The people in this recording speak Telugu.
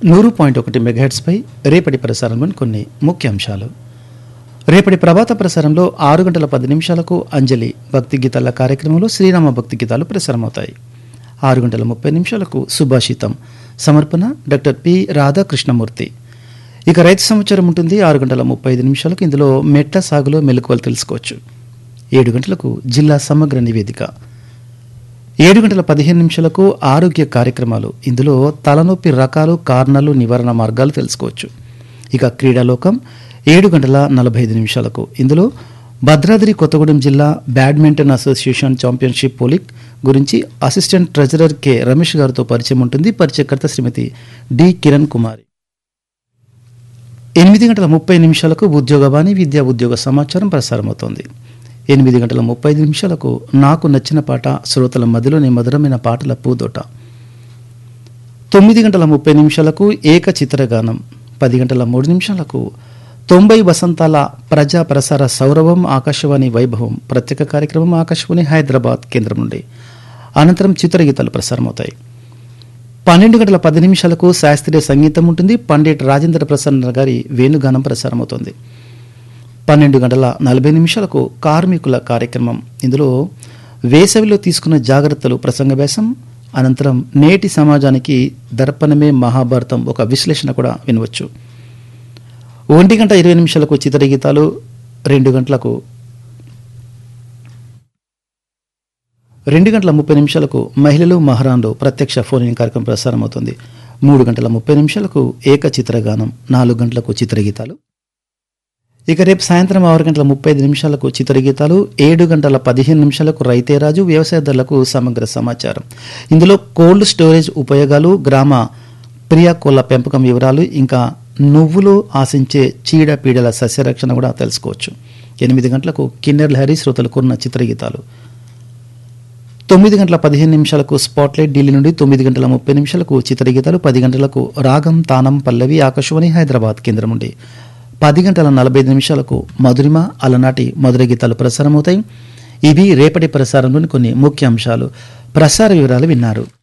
నూరు పాయింట్ ఒకటి మెగాహెట్స్పై రేపటి ప్రసారంలోని కొన్ని ముఖ్య అంశాలు రేపటి ప్రభాత ప్రసారంలో ఆరు గంటల పది నిమిషాలకు అంజలి భక్తి గీతాల కార్యక్రమంలో శ్రీరామ భక్తి గీతాలు ప్రసారమవుతాయి ఆరు గంటల ముప్పై నిమిషాలకు సుభాషితం సమర్పణ డాక్టర్ పి రాధాకృష్ణమూర్తి ఇక రైతు సంవత్సరం ఉంటుంది ఆరు గంటల ముప్పై ఐదు నిమిషాలకు ఇందులో మెట్ల సాగులో మెలకువలు తెలుసుకోవచ్చు ఏడు గంటలకు జిల్లా సమగ్ర నివేదిక ఏడు గంటల పదిహేను నిమిషాలకు ఆరోగ్య కార్యక్రమాలు ఇందులో తలనొప్పి రకాలు కారణాలు నివారణ మార్గాలు తెలుసుకోవచ్చు ఇక క్రీడాలోకం ఏడు గంటల నలభై ఐదు నిమిషాలకు ఇందులో భద్రాద్రి కొత్తగూడెం జిల్లా బ్యాడ్మింటన్ అసోసియేషన్ ఛాంపియన్షిప్ పోలిక్ గురించి అసిస్టెంట్ ట్రెజరర్ కె రమేష్ గారితో పరిచయం ఉంటుంది పరిచయకర్త శ్రీమతి డి కిరణ్ కుమారి ఎనిమిది గంటల ముప్పై నిమిషాలకు ఉద్యోగవాణి విద్యా ఉద్యోగ సమాచారం ప్రసారమవుతోంది ఎనిమిది గంటల ముప్పై ఐదు నిమిషాలకు నాకు నచ్చిన పాట శ్రోతల మధ్యలోని మధురమైన పాటల పూదోట తొమ్మిది గంటల ముప్పై నిమిషాలకు ఏక చిత్రగానం పది గంటల మూడు నిమిషాలకు తొంభై వసంతాల ప్రజా ప్రసార సౌరవం ఆకాశవాణి వైభవం ప్రత్యేక కార్యక్రమం ఆకాశవాణి హైదరాబాద్ కేంద్రం నుండి అనంతరం చిత్రగీతాలు ప్రసారమవుతాయి పన్నెండు గంటల పది నిమిషాలకు శాస్త్రీయ సంగీతం ఉంటుంది పండిట్ రాజేంద్ర ప్రసన్న గారి వేణుగానం ప్రసారమవుతుంది పన్నెండు గంటల నలభై నిమిషాలకు కార్మికుల కార్యక్రమం ఇందులో వేసవిలో తీసుకున్న జాగ్రత్తలు ప్రసంగ వ్యాసం అనంతరం నేటి సమాజానికి దర్పణమే మహాభారతం ఒక విశ్లేషణ కూడా వినవచ్చు ఒంటి గంట ఇరవై నిమిషాలకు చిత్రగీతాలు రెండు గంటలకు రెండు గంటల ముప్పై నిమిషాలకు మహిళలు మహారాన్లు ప్రత్యక్ష ఫోన్ ఇన్ కార్యక్రమం ప్రసారం అవుతుంది మూడు గంటల ముప్పై నిమిషాలకు ఏక చిత్రగానం నాలుగు గంటలకు చిత్రగీతాలు ఇక రేపు సాయంత్రం ఆరు గంటల ముప్పై ఐదు నిమిషాలకు చిత్రగీతాలు ఏడు గంటల పదిహేను నిమిషాలకు రైతేరాజు వ్యవసాయదారులకు సమగ్ర సమాచారం ఇందులో కోల్డ్ స్టోరేజ్ ఉపయోగాలు గ్రామ ప్రియా కోళ్ళ పెంపకం వివరాలు ఇంకా నువ్వులు ఆశించే చీడ పీడల సస్యరక్షణ కూడా తెలుసుకోవచ్చు ఎనిమిది గంటలకు కిన్నెర్ లహరి శ్రోతలు కూరిన చిత్రగీతాలు తొమ్మిది గంటల పదిహేను నిమిషాలకు స్పాట్లైట్ ఢిల్లీ నుండి తొమ్మిది గంటల ముప్పై నిమిషాలకు చిత్రగీతాలు పది గంటలకు రాగం తానం పల్లవి ఆకాశవాణి హైదరాబాద్ కేంద్రం నుండి పది గంటల నలభై ఐదు నిమిషాలకు మధురిమ అలనాటి మధుర గీతాలు ప్రసారమవుతాయి ఇవి రేపటి ప్రసారంలోని కొన్ని ముఖ్య అంశాలు ప్రసార వివరాలు విన్నారు